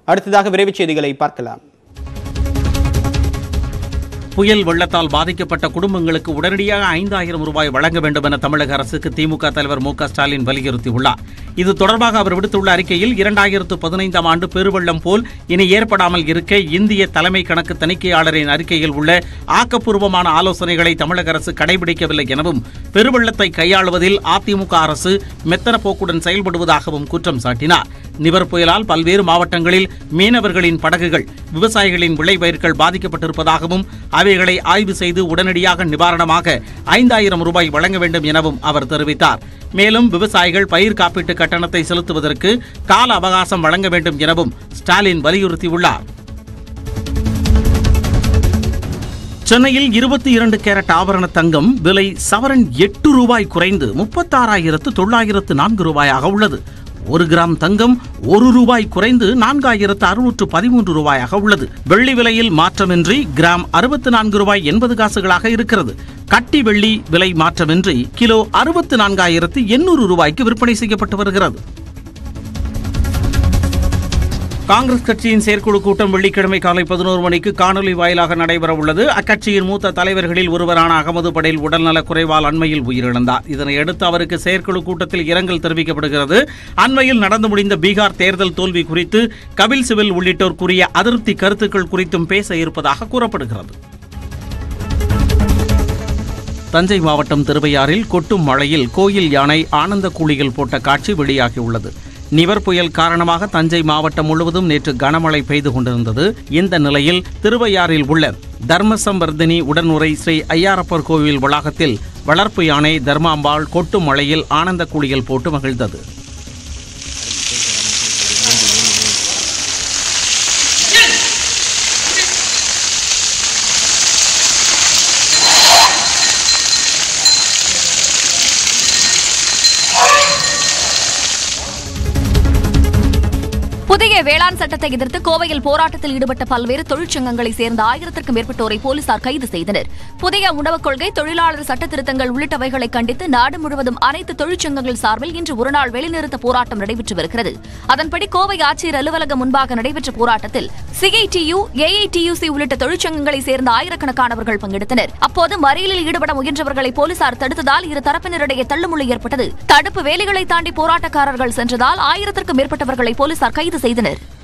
அடுத்ததாக விரைவுச் செய்திகளை பார்க்கலாம் புயல் வெள்ளத்தால் பாதிக்கப்பட்ட குடும்பங்களுக்கு உடனடியாக ஐந்தாயிரம் ரூபாய் வழங்க வேண்டும் என தமிழக அரசுக்கு திமுக தலைவர் மு க ஸ்டாலின் வலியுறுத்தியுள்ளார் இது தொடர்பாக அவர் விடுத்துள்ள அறிக்கையில் இரண்டாயிரத்து பதினைந்தாம் ஆண்டு பெருவெள்ளம் போல் இனி ஏற்படாமல் இருக்க இந்திய தலைமை கணக்கு தணிக்கையாளரின் அறிக்கையில் உள்ள ஆக்கப்பூர்வமான ஆலோசனைகளை தமிழக அரசு கடைபிடிக்கவில்லை எனவும் பெருவெள்ளத்தை கையாளுவதில் அதிமுக அரசு மெத்தன போக்குடன் செயல்படுவதாகவும் குற்றம் சாட்டினார் நிவர் புயலால் பல்வேறு மாவட்டங்களில் மீனவர்களின் படகுகள் விவசாயிகளின் விளைபயிர்கள் பாதிக்கப்பட்டிருப்பதாகவும் அவைகளை ஆய்வு செய்து உடனடியாக நிவாரணமாக ஐந்தாயிரம் ரூபாய் வழங்க வேண்டும் எனவும் அவர் தெரிவித்தார் மேலும் விவசாயிகள் பயிர் காப்பீட்டு கட்டணத்தை செலுத்துவதற்கு கால அவகாசம் வழங்க வேண்டும் எனவும் ஸ்டாலின் வலியுறுத்தியுள்ளார் சென்னையில் இருபத்தி இரண்டு கேரட் ஆபரண தங்கம் விலை சவரன் எட்டு ரூபாய் குறைந்து முப்பத்தாறாயிரத்து தொள்ளாயிரத்து நான்கு ரூபாயாக உள்ளது ஒரு கிராம் தங்கம் ஒரு ரூபாய் குறைந்து நான்காயிரத்து அறுநூற்று பதிமூன்று ரூபாயாக உள்ளது வெள்ளி விலையில் மாற்றமின்றி கிராம் அறுபத்து நான்கு ரூபாய் எண்பது காசுகளாக இருக்கிறது கட்டி வெள்ளி விலை மாற்றமின்றி கிலோ அறுபத்து நான்காயிரத்து எண்ணூறு ரூபாய்க்கு விற்பனை செய்யப்பட்டு வருகிறது காங்கிரஸ் கட்சியின் செயற்குழு கூட்டம் வெள்ளிக்கிழமை காலை பதினோரு மணிக்கு காணொலி வாயிலாக நடைபெற உள்ளது அக்கட்சியின் மூத்த தலைவர்களில் ஒருவரான அகமது படேல் உடல்நலக் குறைவால் அண்மையில் உயிரிழந்தார் இதனையடுத்து அவருக்கு செயற்குழு கூட்டத்தில் இரங்கல் தெரிவிக்கப்படுகிறது அண்மையில் நடந்து முடிந்த பீகார் தேர்தல் தோல்வி குறித்து கபில் சிபில் உள்ளிட்டோர் கூறிய அதிருப்தி கருத்துக்கள் குறித்தும் பேச இருப்பதாக கூறப்படுகிறது தஞ்சை மாவட்டம் திருவையாறில் கொட்டும் மழையில் கோயில் யானை ஆனந்த கூலிகள் போட்ட காட்சி வெளியாகியுள்ளது நிவர் புயல் காரணமாக தஞ்சை மாவட்டம் முழுவதும் நேற்று கனமழை பெய்து கொண்டிருந்தது இந்த நிலையில் திருவையாறில் உள்ள தர்மசம்பர்தினி உடனுரை ஸ்ரீ ஐயாரப்பர் கோவில் வளாகத்தில் வளர்ப்பு யானை தர்மாம்பாள் கொட்டும் மழையில் ஆனந்த கூலிகள் போட்டு மகிழ்ந்தது புதிய வேளாண் சட்டத்தை எதிர்த்து கோவையில் போராட்டத்தில் ஈடுபட்ட பல்வேறு தொழிற்சங்கங்களை சேர்ந்த ஆயிரத்திற்கும் மேற்பட்டோரை போலீசார் கைது செய்தனர் புதிய உணவுக் கொள்கை தொழிலாளர் சட்ட திருத்தங்கள் உள்ளிட்டவைகளை கண்டித்து நாடு முழுவதும் அனைத்து தொழிற்சங்கங்கள் சார்பில் இன்று ஒருநாள் வேலைநிறுத்த போராட்டம் நடைபெற்று வருகிறது அதன்படி கோவை ஆட்சியர் அலுவலகம் முன்பாக நடைபெற்ற போராட்டத்தில் சிஐடியு ஏஐடியுசி உள்ளிட்ட தொழிற்சங்கங்களை சேர்ந்த ஆயிரக்கணக்கானவர்கள் பங்கெடுத்தனர் அப்போது மறியலில் ஈடுபட முயன்றவர்களை போலீசார் தடுத்ததால் இரு தரப்பினரிடையே தள்ளுமுள்ளு ஏற்பட்டது தடுப்பு வேலிகளை தாண்டி போராட்டக்காரர்கள் சென்றதால் ஆயிரத்திற்கும் மேற்பட்டவர்களை போலீசார் கைது செய்தனர்